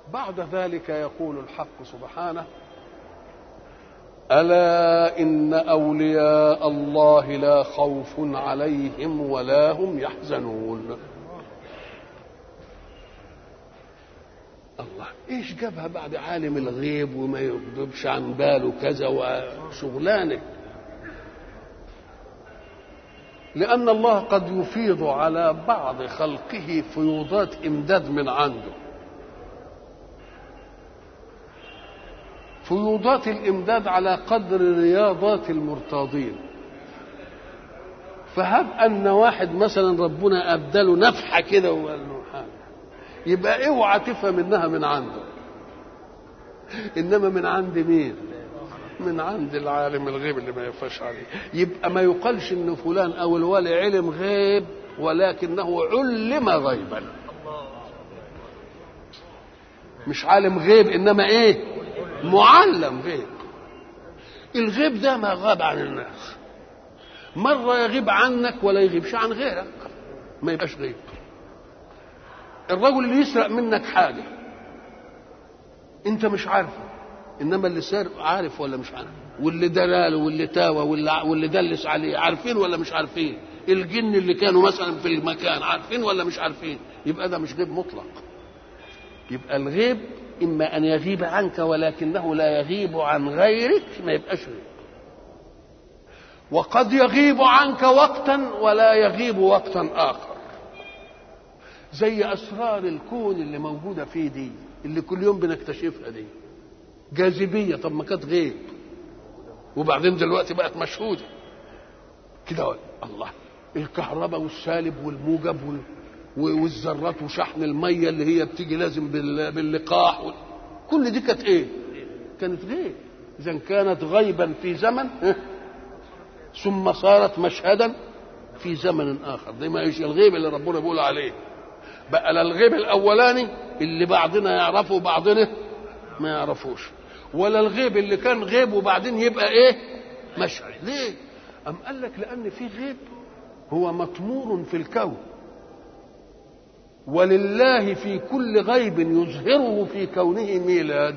بعد ذلك يقول الحق سبحانه الا ان اولياء الله لا خوف عليهم ولا هم يحزنون الله ايش جابها بعد عالم الغيب وما يغضبش عن باله كذا وشغلانه لان الله قد يفيض على بعض خلقه فيوضات امداد من عنده فيوضات الامداد على قدر رياضات المرتاضين فهب ان واحد مثلا ربنا ابدله نفحه كده وقال له حاجه يبقى اوعى تفهم انها من عنده انما من عند مين من عند العالم الغيب اللي ما يفاش عليه يبقى ما يقالش ان فلان او الولي علم غيب ولكنه علم غيبا مش عالم غيب انما ايه معلم غيب الغيب ده ما غاب عن الناس مرة يغيب عنك ولا يغيبش عن غيرك ما يبقاش غيب الرجل اللي يسرق منك حاجة انت مش عارفه انما اللي سارق عارف ولا مش عارف واللي دلاله واللي تاوى واللي, واللي دلس عليه عارفين ولا مش عارفين الجن اللي كانوا مثلا في المكان عارفين ولا مش عارفين يبقى ده مش غيب مطلق يبقى الغيب اما ان يغيب عنك ولكنه لا يغيب عن غيرك ما يبقاش غيب وقد يغيب عنك وقتا ولا يغيب وقتا اخر زي اسرار الكون اللي موجوده فيه دي اللي كل يوم بنكتشفها دي جاذبيه طب ما كانت غيب وبعدين دلوقتي بقت مشهوده كده الله الكهرباء والسالب والموجب وال... والذرات وشحن الميه اللي هي بتيجي لازم باللقاح و... كل دي كانت ايه كانت غيب اذا كانت غيبا في زمن ثم صارت مشهدا في زمن اخر دي ما ايش الغيب اللي ربنا بيقول عليه بقى لا الغيب الاولاني اللي بعضنا يعرفه وبعضنا ما يعرفوش ولا الغيب اللي كان غيب وبعدين يبقى ايه مشهد ليه ام قال لك لان في غيب هو مطمور في الكون ولله في كل غيب يظهره في كونه ميلاد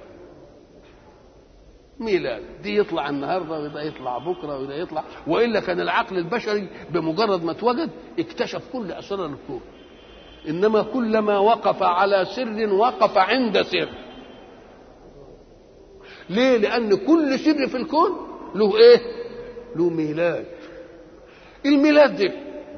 ميلاد دي يطلع النهارده وده يطلع بكره وده يطلع والا كان العقل البشري بمجرد ما اتوجد اكتشف كل اسرار الكون انما كلما وقف على سر وقف عند سر ليه لان كل سر في الكون له ايه له ميلاد الميلاد ده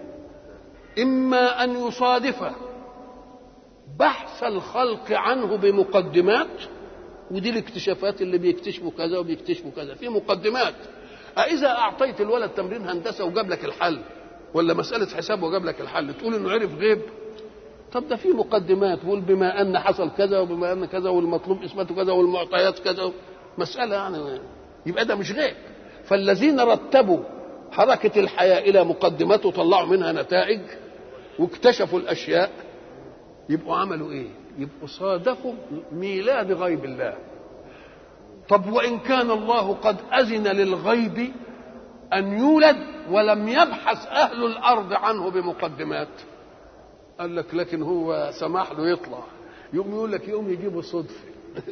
اما ان يصادف بحث الخلق عنه بمقدمات ودي الاكتشافات اللي بيكتشفوا كذا وبيكتشفوا كذا في مقدمات أإذا أعطيت الولد تمرين هندسة وجاب لك الحل ولا مسألة حساب وجاب لك الحل تقول إنه عرف غيب طب ده في مقدمات بقول بما أن حصل كذا وبما أن كذا والمطلوب إثباته كذا والمعطيات كذا مسألة يعني يبقى ده مش غيب فالذين رتبوا حركة الحياة إلى مقدمات وطلعوا منها نتائج واكتشفوا الأشياء يبقوا عملوا إيه؟ يبقوا صادقوا ميلاد غيب الله طب وإن كان الله قد أذن للغيب أن يولد ولم يبحث أهل الأرض عنه بمقدمات قال لك لكن هو سمح له يطلع يوم يقول لك يوم يجيبوا صدفة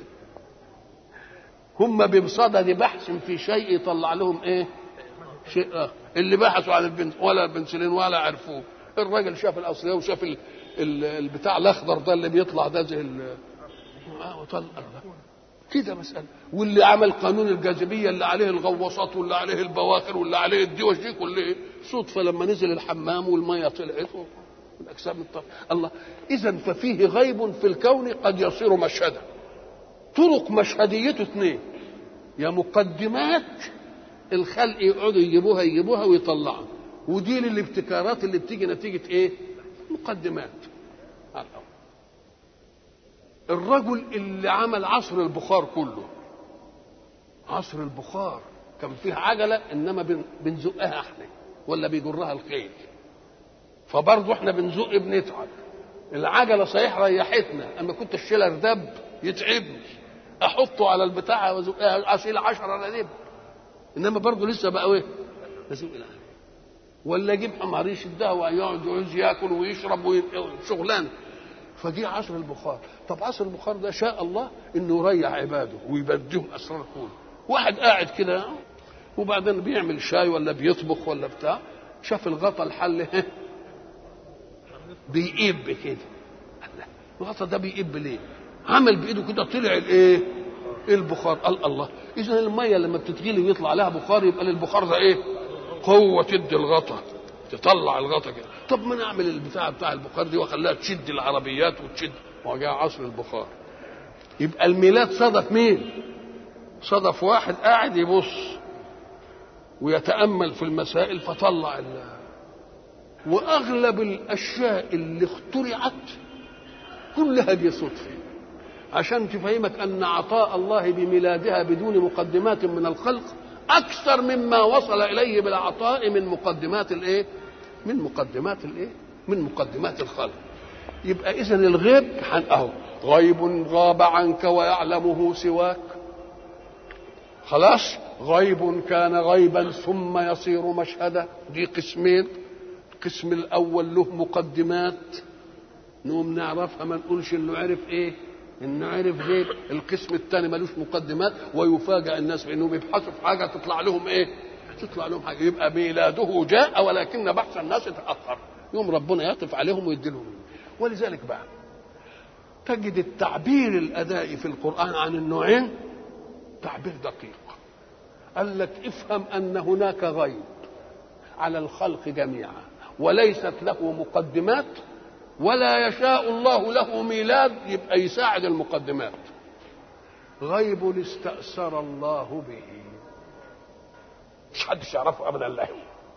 هم بصدد بحث في شيء يطلع لهم ايه شيء آخر اللي بحثوا عن البنت ولا البنسلين ولا عرفوه الراجل شاف الاصليه وشاف ال... ال... البتاع الاخضر ده اللي بيطلع ده زي ال... آه وطلع كده مسألة واللي عمل قانون الجاذبية اللي عليه الغواصات واللي عليه البواخر واللي عليه الدوش دي كلها صدفة لما نزل الحمام والمية طلعت الأجسام الطرف الله إذا ففيه غيب في الكون قد يصير مشهدا طرق مشهديته اثنين يا مقدمات الخلق يقعدوا يجيبوها يجيبوها ويطلعوا ودي للابتكارات اللي بتيجي نتيجة ايه مقدمات الرجل اللي عمل عصر البخار كله عصر البخار كان فيه عجلة إنما بنزقها احنا ولا بيجرها الخيل فبرضه احنا بنزق بنتعب العجلة صحيح ريحتنا أما كنت الشيلر دب يتعبني أحطه على البتاع وازقها أشيل 10 ندب إنما برضه لسه بقى إيه بزق العجلة ولا يجيب حمار يشدها ويقعد يعوز ياكل ويشرب وشغلانه فجه عصر البخار طب عصر البخار ده شاء الله انه يريح عباده ويبديهم اسرار كون واحد قاعد كده وبعدين بيعمل شاي ولا بيطبخ ولا بتاع شاف الغطا الحل بيقب كده الغطا ده بيقب ليه عمل بايده كده طلع الايه البخار قال الله اذا الميه لما بتتغلي ويطلع لها بخار يبقى للبخار ده ايه قوه تدي الغطا تطلع الغطا كده طب ما نعمل البتاع بتاع البخار دي واخليها تشد العربيات وتشد وجاء عصر البخار يبقى الميلاد صدف مين صدف واحد قاعد يبص ويتامل في المسائل فطلع ال واغلب الاشياء اللي اخترعت كلها دي صدفه عشان تفهمك ان عطاء الله بميلادها بدون مقدمات من الخلق اكثر مما وصل اليه بالعطاء من مقدمات الايه من مقدمات الايه من مقدمات الخلق يبقى اذا الغيب اهو غيب غاب عنك ويعلمه سواك خلاص غيب كان غيبا ثم يصير مشهدا دي قسمين القسم الاول له مقدمات نقوم نعرفها ما نقولش انه عرف ايه انه عرف غيب القسم الثاني ملوش مقدمات ويفاجئ الناس بانهم يبحثوا في حاجه تطلع لهم ايه تطلع لهم حاجه يبقى ميلاده جاء ولكن بحث الناس تاخر يوم ربنا يعطف عليهم ويدي لهم ولذلك بقى تجد التعبير الادائي في القران عن النوعين تعبير دقيق قال لك افهم ان هناك غيب على الخلق جميعا وليست له مقدمات ولا يشاء الله له ميلاد يبقى يساعد المقدمات غيب استأثر الله به مش حدش يعرفه ابدا الا هو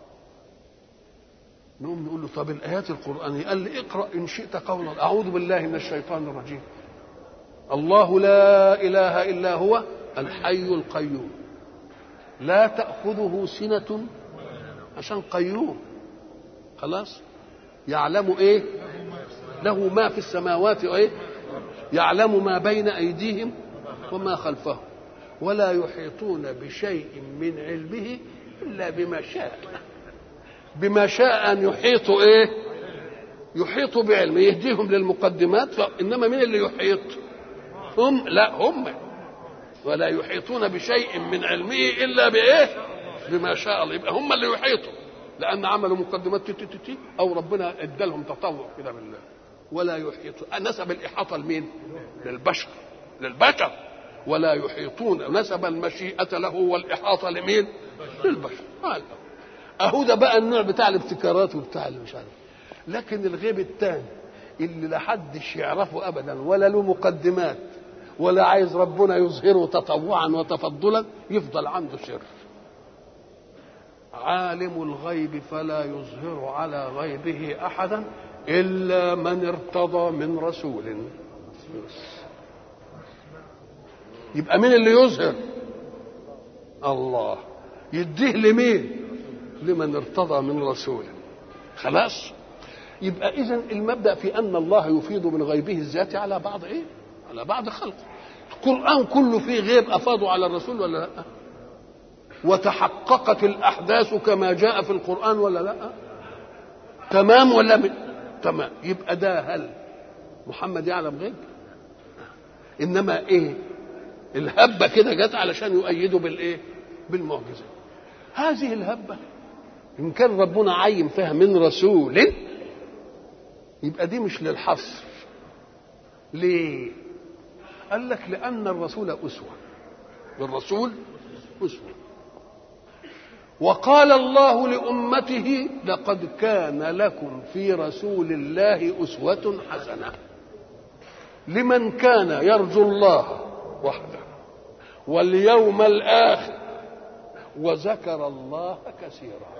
نقوم نقول له طب الايات القرانيه قال لي اقرا ان شئت قولا اعوذ بالله من الشيطان الرجيم الله لا اله الا هو الحي القيوم لا تاخذه سنه عشان قيوم خلاص يعلم ايه له ما في السماوات ايه يعلم ما بين ايديهم وما خلفهم ولا يحيطون بشيء من علمه الا بما شاء بما شاء ان يحيطوا ايه يحيطوا بعلمه يهديهم للمقدمات انما مين اللي يحيط هم لا هم ولا يحيطون بشيء من علمه الا بايه بما شاء الله يبقى هم اللي يحيطوا لان عملوا مقدمات تي تي تي او ربنا ادالهم تطوع كده بالله ولا يحيط نسب الاحاطه لمين للبشر للبشر ولا يحيطون نسب المشيئه له والاحاطه لمين للبشر هذا اهو ده بقى النوع بتاع الابتكارات وبتاع اللي مش عارف لكن الغيب الثاني اللي لا حدش يعرفه ابدا ولا له مقدمات ولا عايز ربنا يظهره تطوعا وتفضلا يفضل عنده سر عالم الغيب فلا يظهر على غيبه احدا الا من ارتضى من رسول يبقى مين اللي يظهر الله يديه لمين لمن ارتضى من رسول خلاص يبقى اذا المبدا في ان الله يفيض من غيبه الذاتي على بعض ايه على بعض خلقه القران كله فيه غيب افاضوا على الرسول ولا لا وتحققت الاحداث كما جاء في القران ولا لا تمام ولا من تمام يبقى ده هل محمد يعلم غيب انما ايه الهبه كده جت علشان يؤيدوا بالايه بالمعجزه هذه الهبه ان كان ربنا عين فيها من رسول يبقى دي مش للحصر ليه قال لك لان الرسول اسوه الرسول اسوه وقال الله لأمته لقد كان لكم في رسول الله أسوة حسنة لمن كان يرجو الله وحده واليوم الآخر وذكر الله كثيرا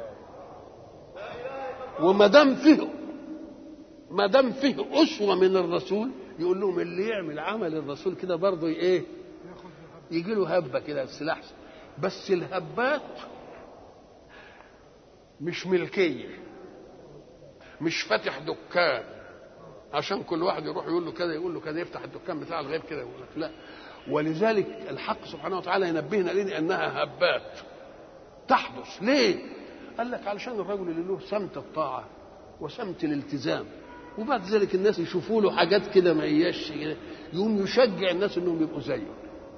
وما دام فيه ما دام فيه أسوة من الرسول يقول لهم اللي يعمل عمل الرسول كده برضه ايه يجي له هبه كده السلاح بس الهبات مش ملكية مش فاتح دكان عشان كل واحد يروح يقول له كذا يقول له كذا يفتح الدكان بتاع الغيب كده يقول لك لا ولذلك الحق سبحانه وتعالى ينبهنا لنا انها هبات تحدث ليه؟ قال لك علشان الرجل اللي له سمت الطاعه وسمت الالتزام وبعد ذلك الناس يشوفوا له حاجات كده ما هياش كده يقوم يشجع الناس انهم يبقوا زيه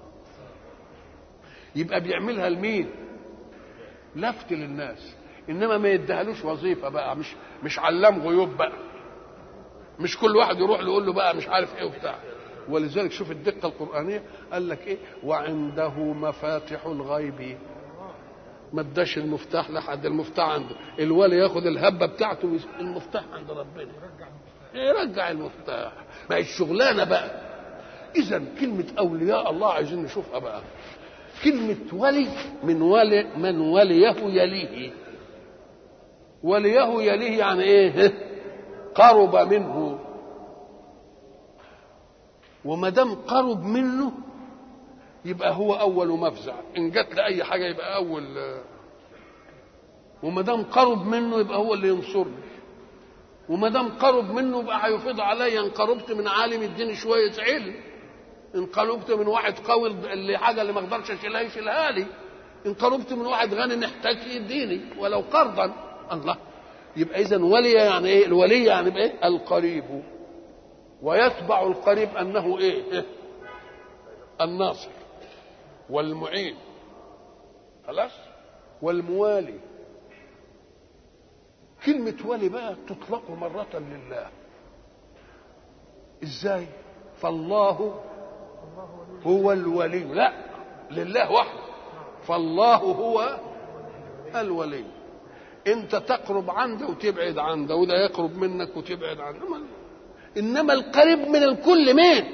يبقى بيعملها لمين لفت للناس انما ما يديهالوش وظيفه بقى مش مش علام غيوب بقى مش كل واحد يروح له يقول له بقى مش عارف ايه وبتاع ولذلك شوف الدقه القرانيه قال لك ايه وعنده مفاتح الغيب ما اداش المفتاح لحد المفتاح عنده الولي ياخد الهبه بتاعته ويس- المفتاح عند ربنا يرجع المفتاح ما هي الشغلانه بقى اذا كلمه اولياء الله عايزين نشوفها بقى كلمه ولي من ولي من وليه يليه وليه يليه يعني ايه قرب منه وما دام قرب منه يبقى هو اول مفزع ان جت لاي حاجه يبقى اول وما دام قرب منه يبقى هو اللي ينصرني وما دام قرب منه يبقى هيفيض عليا ان قربت من عالم يديني شويه علم ان قربت من واحد قوي اللي حاجه اللي ما اقدرش اشيلها يشيلها لي ان قربت من واحد غني محتاج يديني ولو قرضا الله يبقى اذا ولي يعني ايه الولي يعني ايه القريب ويتبع القريب انه ايه, إيه؟ الناصر والمعين خلاص والموالي كلمة ولي بقى تطلق مرة لله ازاي فالله هو الولي لا لله وحده فالله هو الولي انت تقرب عنده وتبعد عنده وده يقرب منك وتبعد عنه انما القريب من الكل مين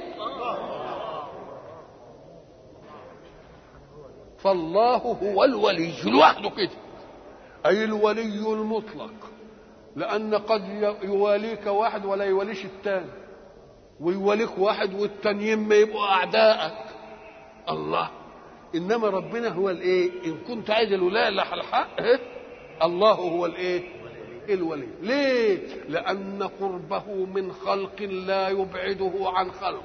فالله هو الولي لوحده كده اي الولي المطلق لان قد يواليك واحد ولا يواليش الثاني ويواليك واحد والتانيين ما يبقوا اعدائك الله انما ربنا هو الايه ان كنت عايز الولايه اللي على الحق إيه؟ الله هو الايه الولي ليه لان قربه من خلق لا يبعده عن خلق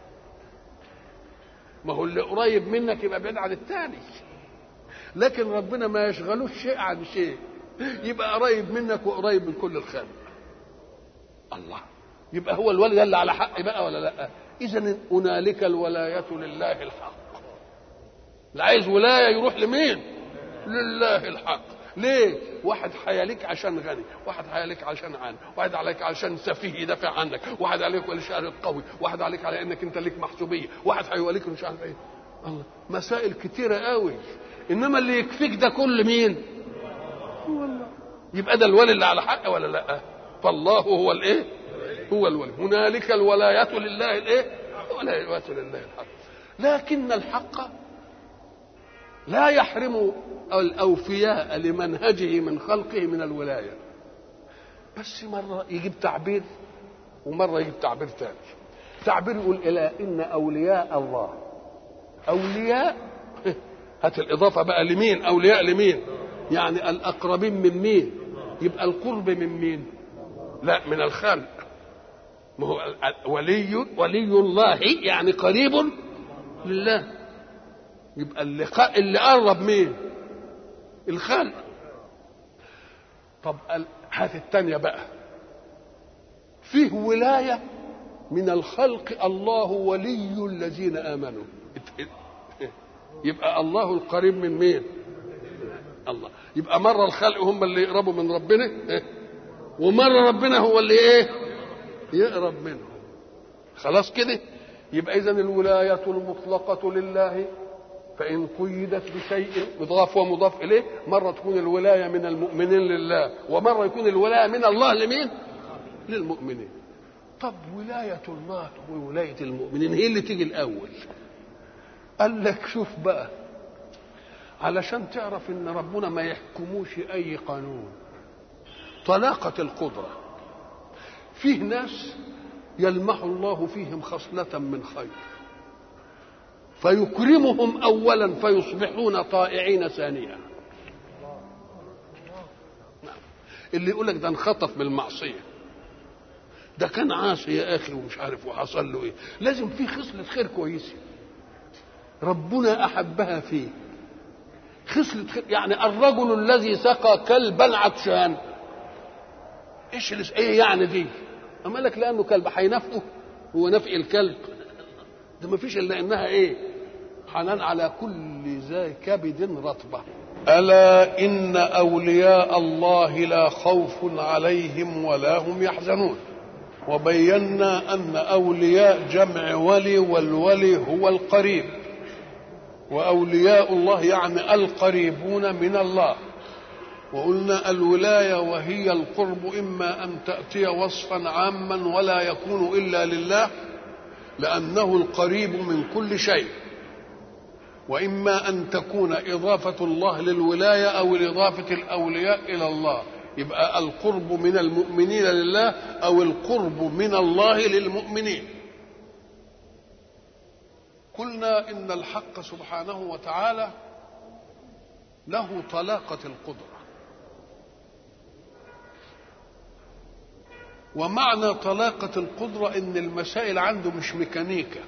ما هو اللي قريب منك يبقى بعيد عن الثاني لكن ربنا ما يشغلوش شيء عن شيء يبقى قريب منك وقريب من كل الخلق الله يبقى هو الولي ده اللي على حق بقى ولا لا اذا هنالك الولايه لله الحق اللي عايز ولايه يروح لمين لله الحق ليه واحد حياليك عشان غني واحد حياليك عشان عن واحد عليك عشان سفيه يدافع عنك واحد عليك ولشعر قوي واحد عليك على انك انت ليك محسوبيه واحد هيوليك مش عارف ايه الله مسائل كتيره قوي انما اللي يكفيك ده كل مين هو الله يبقى ده الولي اللي على حق ولا لا فالله هو الايه هو الولي هنالك الولاية لله الايه الولاية لله الحق لكن الحق لا يحرم الأوفياء لمنهجه من خلقه من الولاية بس مرة يجيب تعبير ومرة يجيب تعبير ثاني تعبير يقول إلى إن أولياء الله أولياء هات الإضافة بقى لمين أولياء لمين يعني الأقربين من مين يبقى القرب من مين لا من الخلق ما هو ولي ولي الله يعني قريب لله يبقى اللي اللي قرب مين الخلق طب هات الثانيه بقى فيه ولايه من الخلق الله ولي الذين امنوا يبقى الله القريب من مين الله يبقى مره الخلق هم اللي يقربوا من ربنا ومره ربنا هو اللي ايه يقرب منهم خلاص كده يبقى اذا الولايه المطلقه لله فإن قيدت بشيء مضاف ومضاف إليه مرة تكون الولاية من المؤمنين لله ومرة يكون الولاية من الله لمين؟ للمؤمنين طب ولاية الله وولاية المؤمنين هي اللي تيجي الأول قال لك شوف بقى علشان تعرف ان ربنا ما يحكموش اي قانون طلاقة القدرة فيه ناس يلمح الله فيهم خصلة من خير فيكرمهم اولا فيصبحون طائعين ثانيا اللي يقول لك ده انخطف من المعصيه ده كان عاصي يا اخي ومش عارف وحصل له ايه لازم في خصله خير كويسه ربنا احبها فيه خصله خير يعني الرجل الذي سقى كلبا عطشان ايش ايه يعني دي أما قال لك لأنه كلب هينافقه هو نفق الكلب ده ما فيش إلا إنها إيه حنان على كل ذا كبد رطبة ألا إن أولياء الله لا خوف عليهم ولا هم يحزنون وبينا أن أولياء جمع ولي والولي هو القريب وأولياء الله يعني القريبون من الله وقلنا الولاية وهي القرب إما أن تأتي وصفا عاما ولا يكون إلا لله لأنه القريب من كل شيء وإما أن تكون إضافة الله للولاية أو إضافة الأولياء إلى الله يبقى القرب من المؤمنين لله أو القرب من الله للمؤمنين قلنا إن الحق سبحانه وتعالى له طلاقة القدرة ومعنى طلاقة القدرة إن المسائل عنده مش ميكانيكا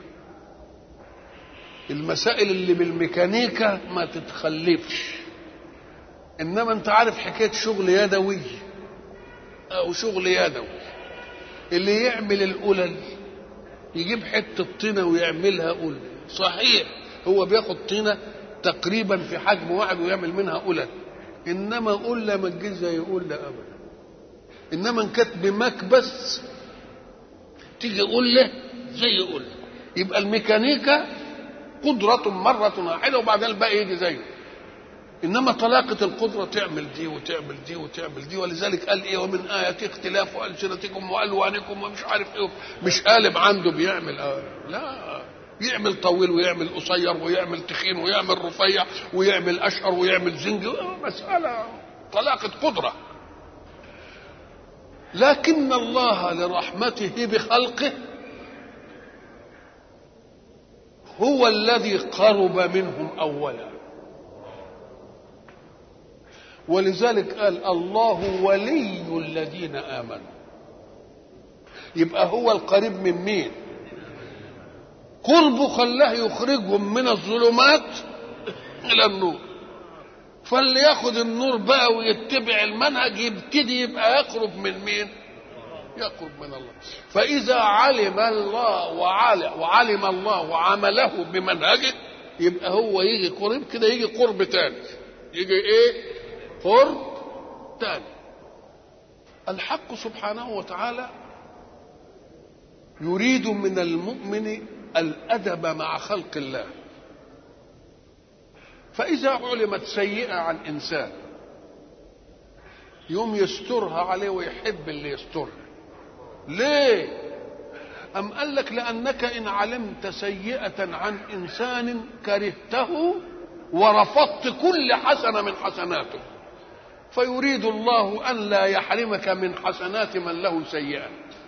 المسائل اللي بالميكانيكا ما تتخلفش انما انت عارف حكايه شغل يدوي او شغل يدوي اللي يعمل القلل يجيب حته طينه ويعملها قلل صحيح هو بياخد طينه تقريبا في حجم واحد ويعمل منها قلل انما قله ما تجيش زي قله ابدا انما ان كانت بمكبس تيجي قله زي قله يبقى الميكانيكا قدرة مرة واحدة وبعدين الباقي يجي زيه انما طلاقه القدره تعمل دي وتعمل دي وتعمل دي ولذلك قال ايه ومن ايات اختلاف السنتكم والوانكم ومش عارف ايه مش قالب عنده بيعمل آه لا يعمل طويل ويعمل قصير ويعمل تخين ويعمل رفيع ويعمل اشقر ويعمل زنج مساله طلاقه قدره لكن الله لرحمته بخلقه هو الذي قرب منهم اولا ولذلك قال الله ولي الذين امنوا يبقى هو القريب من مين قربه خلاه يخرجهم من الظلمات الى النور فاللي ياخد النور بقى ويتبع المنهج يبتدي يبقى يقرب من مين يقرب من الله فاذا علم الله وعلم, وعلم الله وعمله بمنهجه يبقى هو يجي قريب كده يجي قرب تاني يجي ايه قرب تاني الحق سبحانه وتعالى يريد من المؤمن الادب مع خلق الله فاذا علمت سيئه عن انسان يوم يسترها عليه ويحب اللي يسترها ليه أم قال لك لأنك إن علمت سيئة عن إنسان كرهته ورفضت كل حسنة من حسناته فيريد الله أن لا يحرمك من حسنات من له سيئة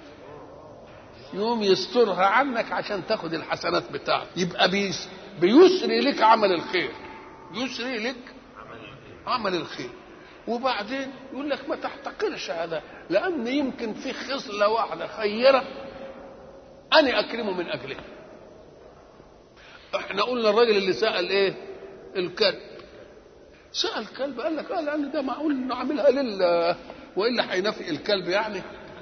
يوم يسترها عنك عشان تاخد الحسنات بتاعته يبقى بيس بيسري لك عمل الخير يسري لك عمل الخير وبعدين يقول لك ما تحتقرش هذا لأن يمكن في خصلة واحدة خيرة أنا أكرمه من أجلها احنا قلنا الراجل اللي سأل ايه الكلب سأل كلب قال لك اه لأن ده معقول انه عاملها لله وإلا هينافق الكلب يعني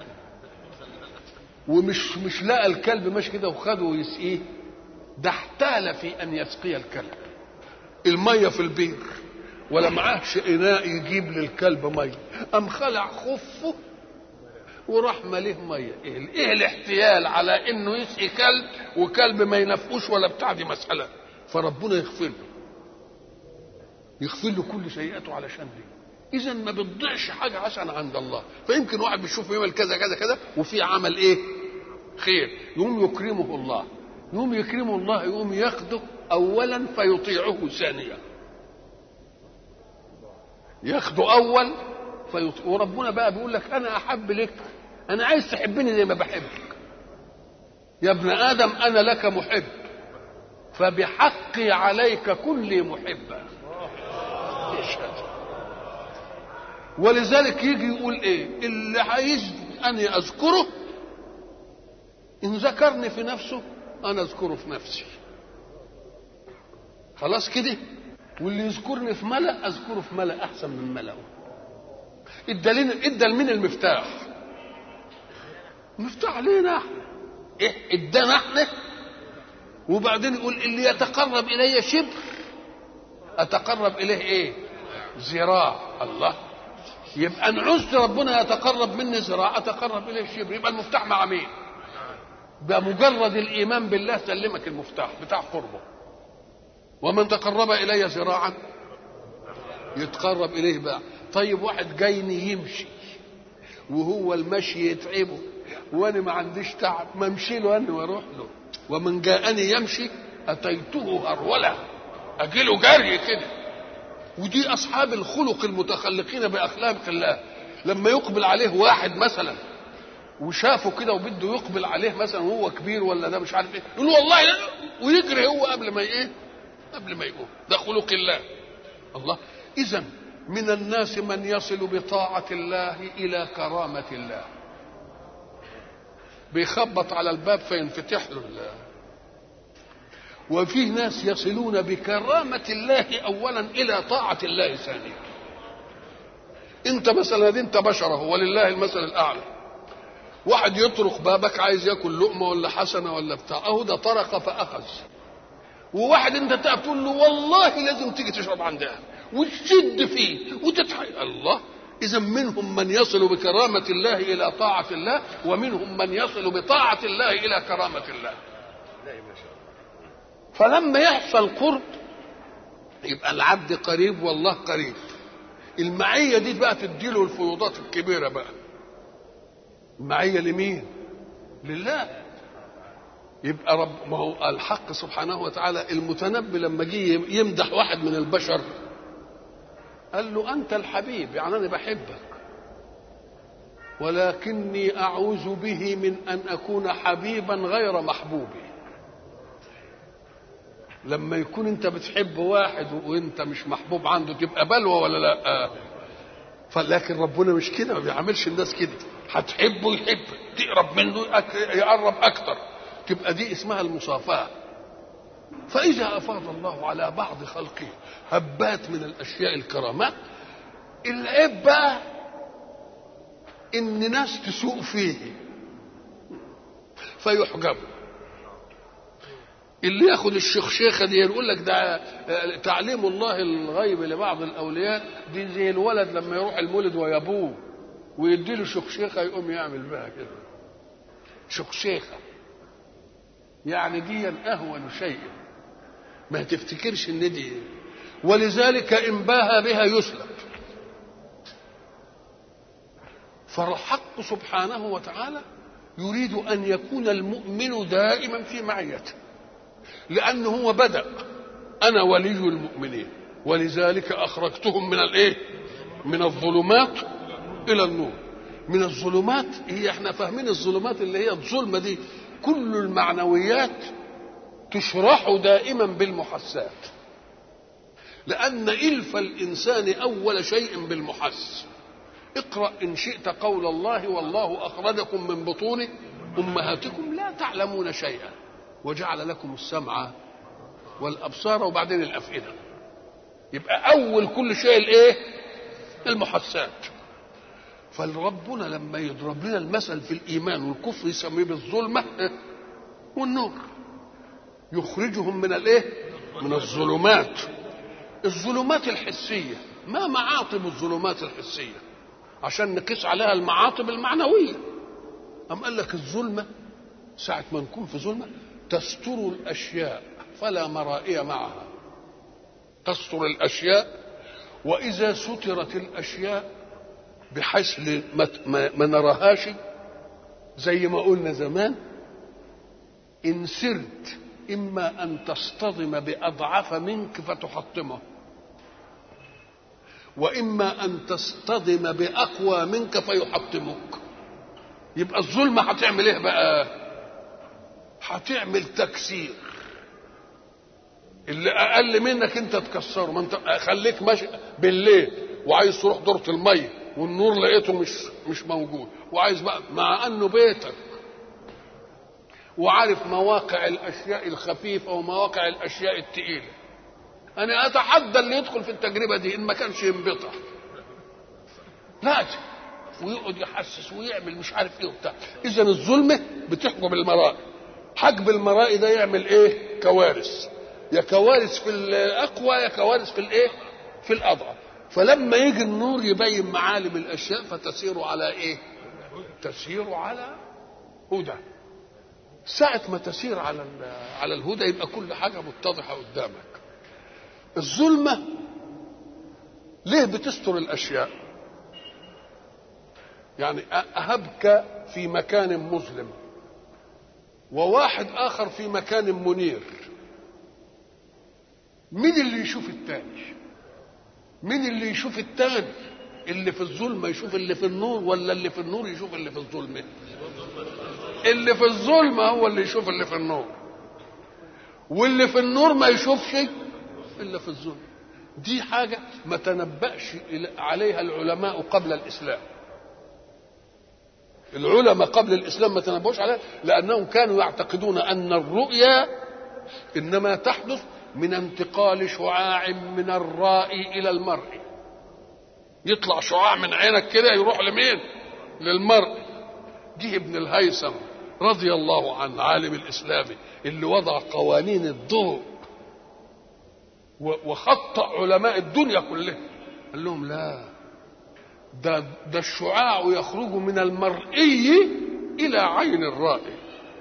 ومش مش لقى الكلب ماشي كده وخده ويسقيه ده احتال في أن يسقي الكلب المية في البير ولا معاهش إناء يجيب للكلب مية أم خلع خفه وراح مليه ميه ايه ايه الاحتيال على انه يسقي كلب وكلب ما ينفقوش ولا بتاع دي مساله فربنا يغفر له يغفر له كل سيئاته علشان دي اذا ما بتضيعش حاجه حسنه عند الله فيمكن واحد بيشوف يعمل كذا كذا كذا وفي عمل ايه خير يقوم يكرمه الله يقوم يكرمه الله يقوم ياخده اولا فيطيعه ثانيا ياخده اول فيطيع وربنا بقى بيقول لك انا احب لك انا عايز تحبني زي ما بحبك يا ابن ادم انا لك محب فبحقي عليك كلي محبا ولذلك يجي يقول ايه اللي عايز اني اذكره ان ذكرني في نفسه انا اذكره في نفسي خلاص كده واللي يذكرني في ملأ اذكره في ملأ احسن من ملأه ادى لنا ادى لمين المفتاح مفتاح لينا احنا ايه ادانا احنا وبعدين يقول اللي يتقرب الي شبر اتقرب اليه ايه ذراع الله يبقى ان عزت ربنا يتقرب مني ذراع اتقرب اليه شبر يبقى المفتاح مع مين بمجرد الايمان بالله سلمك المفتاح بتاع قربه ومن تقرب الي ذراعا يتقرب اليه بقى طيب واحد جايني يمشي وهو المشي يتعبه وانا ما عنديش تعب ما امشي له انا واروح له ومن جاءني يمشي اتيته هروله اجيله جري كده ودي اصحاب الخلق المتخلقين باخلاق الله لما يقبل عليه واحد مثلا وشافه كده وبده يقبل عليه مثلا وهو كبير ولا ده مش عارف ايه يقول له والله لا ويجري هو قبل ما ايه قبل ما يقوم ده خلق الله الله اذا من الناس من يصل بطاعة الله إلى كرامة الله بيخبط على الباب فينفتح له الله وفيه ناس يصلون بكرامة الله أولا إلى طاعة الله ثانيا أنت مثلا دي أنت بشره ولله المثل الأعلى واحد يطرق بابك عايز ياكل لقمة ولا حسنة ولا بتاع أهو ده طرق فأخذ وواحد أنت تقول له والله لازم تيجي تشرب عندها وتشد فيه وتتحي الله إذا منهم من يصل بكرامة الله إلى طاعة الله ومنهم من يصل بطاعة الله إلى كرامة الله فلما يحصل قرب يبقى العبد قريب والله قريب المعية دي بقى تديله الفيوضات الكبيرة بقى المعية لمين لله يبقى رب ما هو الحق سبحانه وتعالى المتنبي لما جه يمدح واحد من البشر قال له انت الحبيب يعني انا بحبك ولكني اعوذ به من ان اكون حبيبا غير محبوبي لما يكون انت بتحب واحد وانت مش محبوب عنده تبقى بلوى ولا لا فلكن ربنا مش كده ما بيعملش الناس كده هتحبه يحبك تقرب منه يقرب اكتر تبقى دي اسمها المصافاه فإذا أفاض الله على بعض خلقه هبات من الأشياء الكرامات العيب بقى إن ناس تسوء فيه فيحجبوا اللي ياخد الشيخشيخة دي يقول لك ده تعليم الله الغيب لبعض الأولياء دي زي الولد لما يروح المولد ويابوه ويديله شيخشيخة يقوم يعمل بها كده شيخشيخة يعني دي أهون شيء ما تفتكرش ان دي ولذلك ان باهى بها يسلب فالحق سبحانه وتعالى يريد ان يكون المؤمن دائما في معيته لانه هو بدا انا ولي المؤمنين ولذلك اخرجتهم من الايه من الظلمات الى النور من الظلمات هي احنا فاهمين الظلمات اللي هي الظلمه دي كل المعنويات تشرح دائما بالمحسات لأن إلف الإنسان أول شيء بالمحس اقرأ إن شئت قول الله والله أخرجكم من بطون أمهاتكم لا تعلمون شيئا وجعل لكم السمع والأبصار وبعدين الأفئدة يبقى أول كل شيء الإيه؟ المحسات فالربنا لما يضرب لنا المثل في الإيمان والكفر يسميه بالظلمة والنور يخرجهم من الايه من الظلمات الظلمات الحسيه ما معاطب الظلمات الحسيه عشان نقيس عليها المعاطب المعنويه أم قال لك الظلمة ساعة ما نكون في ظلمة تستر الأشياء فلا مرائي معها تستر الأشياء وإذا سترت الأشياء بحيث ما نراهاش زي ما قلنا زمان إن سرت إما أن تصطدم بأضعف منك فتحطمه وإما أن تصطدم بأقوى منك فيحطمك يبقى الظلمة هتعمل إيه بقى؟ هتعمل تكسير اللي أقل منك أنت تكسره ما أنت خليك ماشي بالليل وعايز تروح دورة المية والنور لقيته مش مش موجود وعايز بقى مع أنه بيتك وعارف مواقع الاشياء الخفيفه ومواقع الاشياء الثقيله انا اتحدى اللي يدخل في التجربه دي ان ما كانش ينبطح لازم ويقعد يحسس ويعمل مش عارف ايه وبتاع اذا الظلمه بتحجب المرائي حجب المرائي ده يعمل ايه كوارث يا كوارث في الاقوى يا كوارث في الايه في الاضعف فلما يجي النور يبين معالم الاشياء فتسير على ايه تسير على هدى ساعة ما تسير على على الهدى يبقى كل حاجة متضحة قدامك. الظلمة ليه بتستر الأشياء؟ يعني أهبك في مكان مظلم وواحد آخر في مكان منير مين اللي يشوف التاني؟ مين اللي يشوف التاني؟ اللي في الظلمة يشوف اللي في النور ولا اللي في النور يشوف اللي في الظلمة؟ اللي في الظلمة هو اللي يشوف اللي في النور واللي في النور ما يشوفش إلا في الظلم دي حاجة ما تنبأش عليها العلماء قبل الإسلام العلماء قبل الإسلام ما تنبأوش عليها لأنهم كانوا يعتقدون أن الرؤيا إنما تحدث من انتقال شعاع من الرائي إلى المرئي يطلع شعاع من عينك كده يروح لمين للمرئي جه ابن الهيثم رضي الله عنه عالم الاسلامي اللي وضع قوانين الضوء وخطأ علماء الدنيا كلها قال لهم لا ده ده الشعاع يخرج من المرئي الى عين الرائي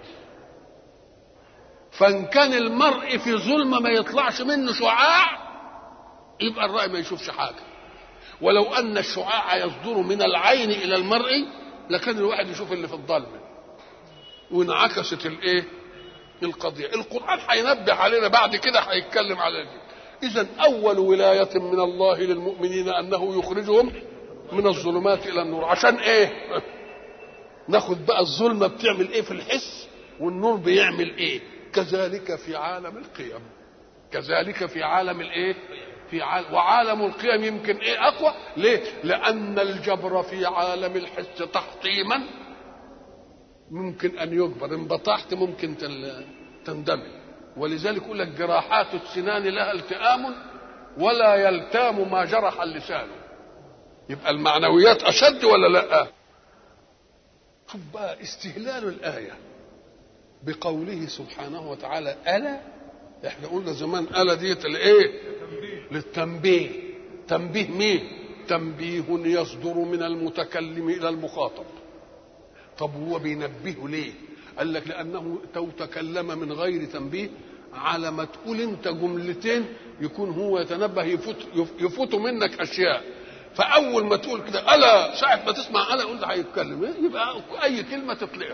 فان كان المرء في ظلمه ما يطلعش منه شعاع يبقى الرائي ما يشوفش حاجه ولو ان الشعاع يصدر من العين الى المرئي لكان الواحد يشوف اللي في الظلمه وانعكست الايه القضيه القران هينبه علينا بعد كده هيتكلم على دي اذا اول ولايه من الله للمؤمنين انه يخرجهم من الظلمات الى النور عشان ايه ناخد بقى الظلمه بتعمل ايه في الحس والنور بيعمل ايه كذلك في عالم القيم كذلك في عالم الايه في عالم وعالم القيم يمكن ايه اقوى ليه لان الجبر في عالم الحس تحطيما ممكن ان يجبر ان بطحت ممكن تندمج ولذلك يقول لك جراحات السنان لها التئام ولا يلتام ما جرح اللسان يبقى المعنويات اشد ولا لا شوف بقى استهلال الايه بقوله سبحانه وتعالى الا احنا قلنا زمان الا ديت الايه للتنبيه تنبيه مين تنبيه يصدر من المتكلم الى المخاطب طب هو بينبهه ليه قال لك لانه تو تكلم من غير تنبيه على ما تقول انت جملتين يكون هو يتنبه يفوت يفوت منك اشياء فاول ما تقول كده الا ساعه ما تسمع الا قلت هيتكلم يبقى اي كلمه تطلقت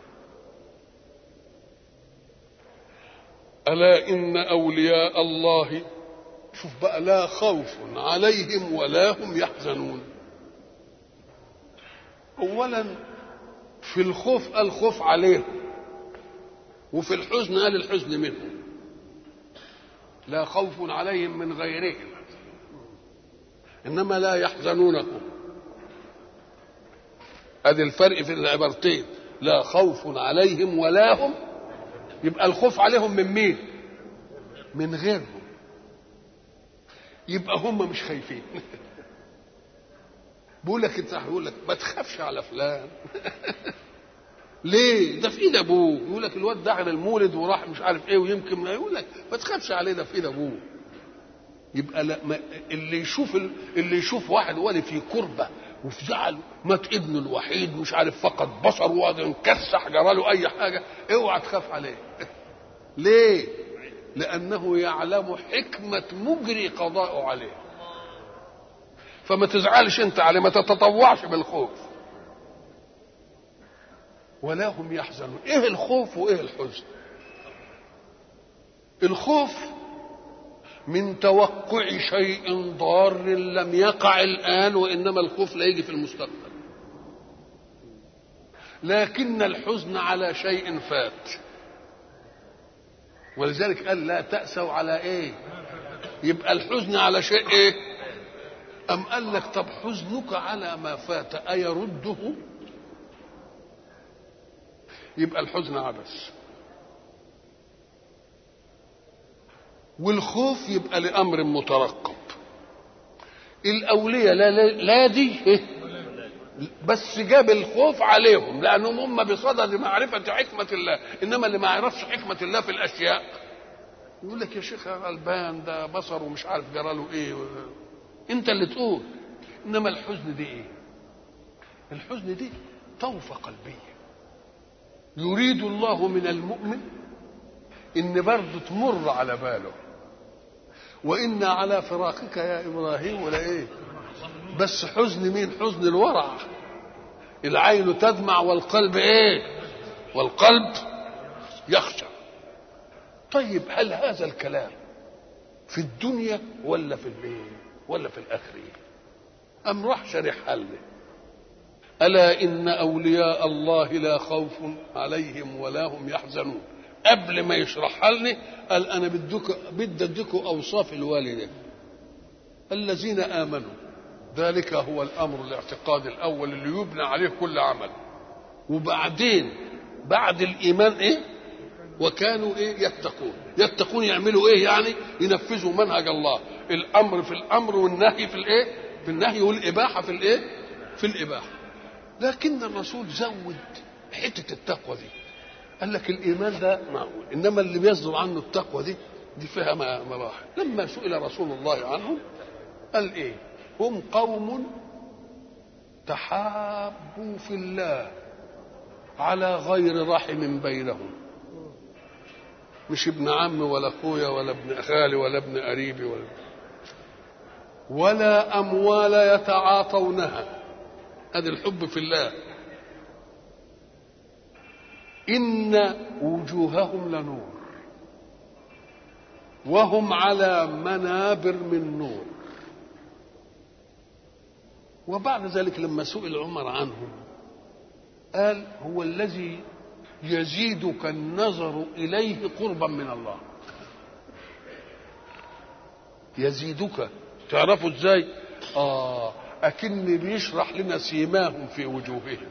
الا ان اولياء الله شوف بقى لا خوف عليهم ولا هم يحزنون اولا في الخوف قال خوف عليهم وفي الحزن قال الحزن منهم لا خوف عليهم من غيرهم انما لا يحزنونكم ادي الفرق في العبارتين لا خوف عليهم ولا هم يبقى الخوف عليهم من مين من غيرهم يبقى هم مش خايفين بقول لك انت هيقول لك ما تخافش على فلان ليه ده في ايد ابوه يقول لك الواد دخل المولد وراح مش عارف ايه ويمكن ما يقول لك ما تخافش عليه ده في ايد ابوه يبقى لا ما اللي يشوف اللي يشوف واحد ولي في كربه وفي زعل مات ابنه الوحيد مش عارف فقد بصره وقعد انكسح جرى له اي حاجه اوعى تخاف عليه ليه؟ لانه يعلم حكمه مجري قضاءه عليه فما تزعلش انت عليه ما تتطوعش بالخوف ولا هم يحزنون ايه الخوف وايه الحزن الخوف من توقع شيء ضار لم يقع الان وانما الخوف لا يجي في المستقبل لكن الحزن على شيء فات ولذلك قال لا تأسوا على ايه يبقى الحزن على شيء ايه أم قال لك طب حزنك على ما فات أيرده يبقى الحزن عبث والخوف يبقى لأمر مترقب الأولية لا, لا, لا دي إيه؟ بس جاب الخوف عليهم لانهم هم بصدد معرفه حكمه الله انما اللي ما يعرفش حكمه الله في الاشياء يقول لك يا شيخ غلبان ده بصره مش عارف جرى له ايه انت اللي تقول انما الحزن دي ايه الحزن دي طوفه قلبيه يريد الله من المؤمن ان برضه تمر على باله وإنا على فراقك يا إبراهيم ولا إيه بس حزن مين حزن الورع العين تدمع والقلب إيه والقلب يخشع طيب هل هذا الكلام في الدنيا ولا في الايه ولا في الاخره ام راح شرحها لنا الا ان اولياء الله لا خوف عليهم ولا هم يحزنون قبل ما يشرحها لنا قال انا بدك بدي اديكم اوصاف الوالدين الذين امنوا ذلك هو الامر الاعتقاد الاول اللي يبنى عليه كل عمل وبعدين بعد الايمان ايه وكانوا ايه يتقون يتقون يعملوا ايه يعني ينفذوا منهج الله الامر في الامر والنهي في الايه في النهي والاباحه في الايه في الاباحه لكن الرسول زود حته التقوى دي قال لك الايمان ده معقول انما اللي بيصدر عنه التقوى دي دي فيها مراحل لما سئل رسول الله عنهم قال ايه هم قوم تحابوا في الله على غير رحم بينهم مش ابن عم ولا اخويا ولا ابن خالي ولا ابن قريبي ولا ولا اموال يتعاطونها هذا الحب في الله ان وجوههم لنور وهم على منابر من نور وبعد ذلك لما سئل عمر عنهم قال هو الذي يزيدك النظر اليه قربا من الله يزيدك تعرفوا ازاي اه اكن بيشرح لنا سيماهم في وجوههم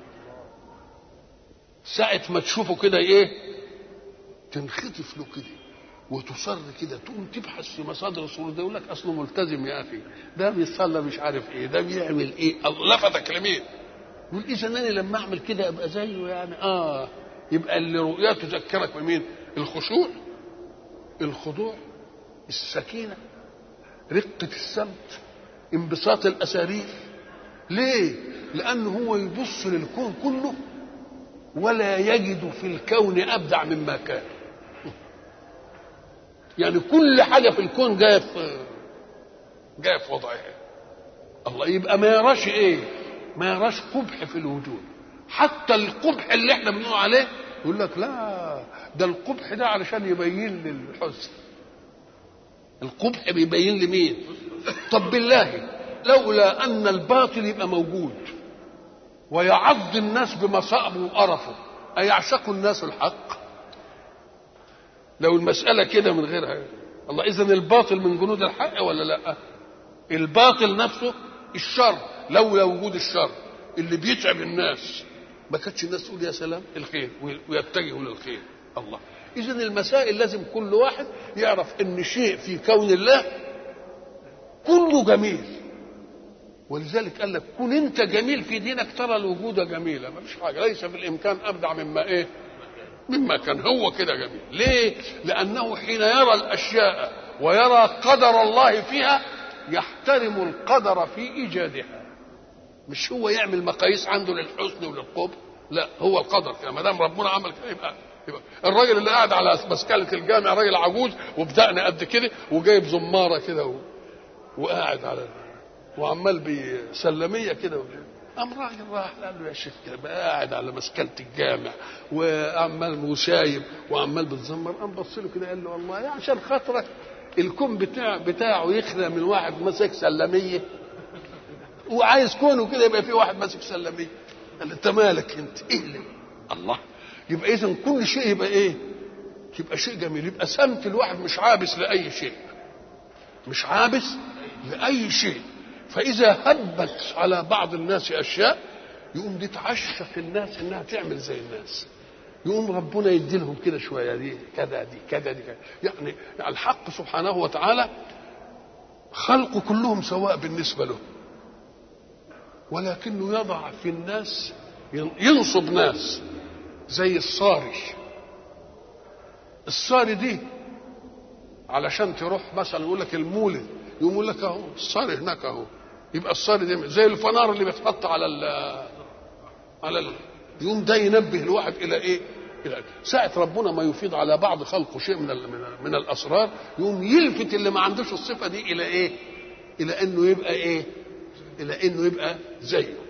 ساعة ما تشوفه كده ايه تنخطف له كده وتصر كده تقوم تبحث في مصادر الصورة ده يقول لك اصله ملتزم يا اخي ده بيصلى مش عارف ايه ده بيعمل ايه لفتك لمين يقول اذا انا لما اعمل كده ابقى زيه يعني اه يبقى اللي رؤيته تذكرك بمين الخشوع الخضوع السكينه رقه السمت انبساط الاسارير ليه لانه هو يبص للكون كله ولا يجد في الكون ابدع مما كان يعني كل حاجه في الكون جايه في جايه في وضعها الله يبقى ما يراش ايه ما يراش قبح في الوجود حتى القبح اللي احنا بنقول عليه يقول لك لا ده القبح ده علشان يبين للحزن القبح بيبين لمين طب بالله لولا ان الباطل يبقى موجود ويعض الناس بمصائبه وقرفه أيعشق الناس الحق لو المسألة كده من غيرها الله إذا الباطل من جنود الحق ولا لا الباطل نفسه الشر لولا وجود الشر اللي بيتعب الناس ما كانتش الناس تقول يا سلام الخير ويتجهوا للخير الله إذا المسائل لازم كل واحد يعرف إن شيء في كون الله كله جميل ولذلك قال لك كن انت جميل في دينك ترى الوجود جميلا ما فيش حاجه ليس في الامكان ابدع مما ايه مما كان هو كده جميل ليه لانه حين يرى الاشياء ويرى قدر الله فيها يحترم القدر في ايجادها مش هو يعمل مقاييس عنده للحسن وللقبح لا هو القدر كده ما دام ربنا عمل كده يبقى يبقى الراجل اللي قاعد على مسكله الجامع راجل عجوز وبدقنا قد كده وجايب زماره كده و... وقاعد على وعمال بسلميه كده قام راجل راح قال له يا شيخ كده بقى قاعد على مسكنه الجامع وعمال وسايب وعمال بتزمر قام بص له كده قال له والله يا عشان خاطرك الكون بتاع بتاعه يخلى من واحد ماسك سلميه وعايز كونه كده يبقى في واحد ماسك سلميه قال له انت مالك انت ايه اللي الله يبقى اذا كل شيء يبقى ايه؟ يبقى شيء جميل يبقى سمت الواحد مش عابس لاي شيء مش عابس لاي شيء فإذا هبت على بعض الناس أشياء يقوم دي تعشق الناس إنها تعمل زي الناس يقوم ربنا يدي لهم كده شوية دي كذا دي كذا دي كذا يعني الحق سبحانه وتعالى خلقه كلهم سواء بالنسبة له ولكنه يضع في الناس ينصب ناس زي الصاري الصاري دي علشان تروح مثلا يقول لك المولد يقوم يقول لك اهو الصاري هناك اهو يبقى الصاري دي زي الفنار اللي بيتحط على ال على ال يقوم ده ينبه الواحد الى ايه؟ الى ساعة ربنا ما يفيض على بعض خلقه شيء من ال من, ال من الاسرار يقوم يلفت اللي ما عندوش الصفه دي الى ايه؟ الى انه يبقى ايه؟ الى انه يبقى زيه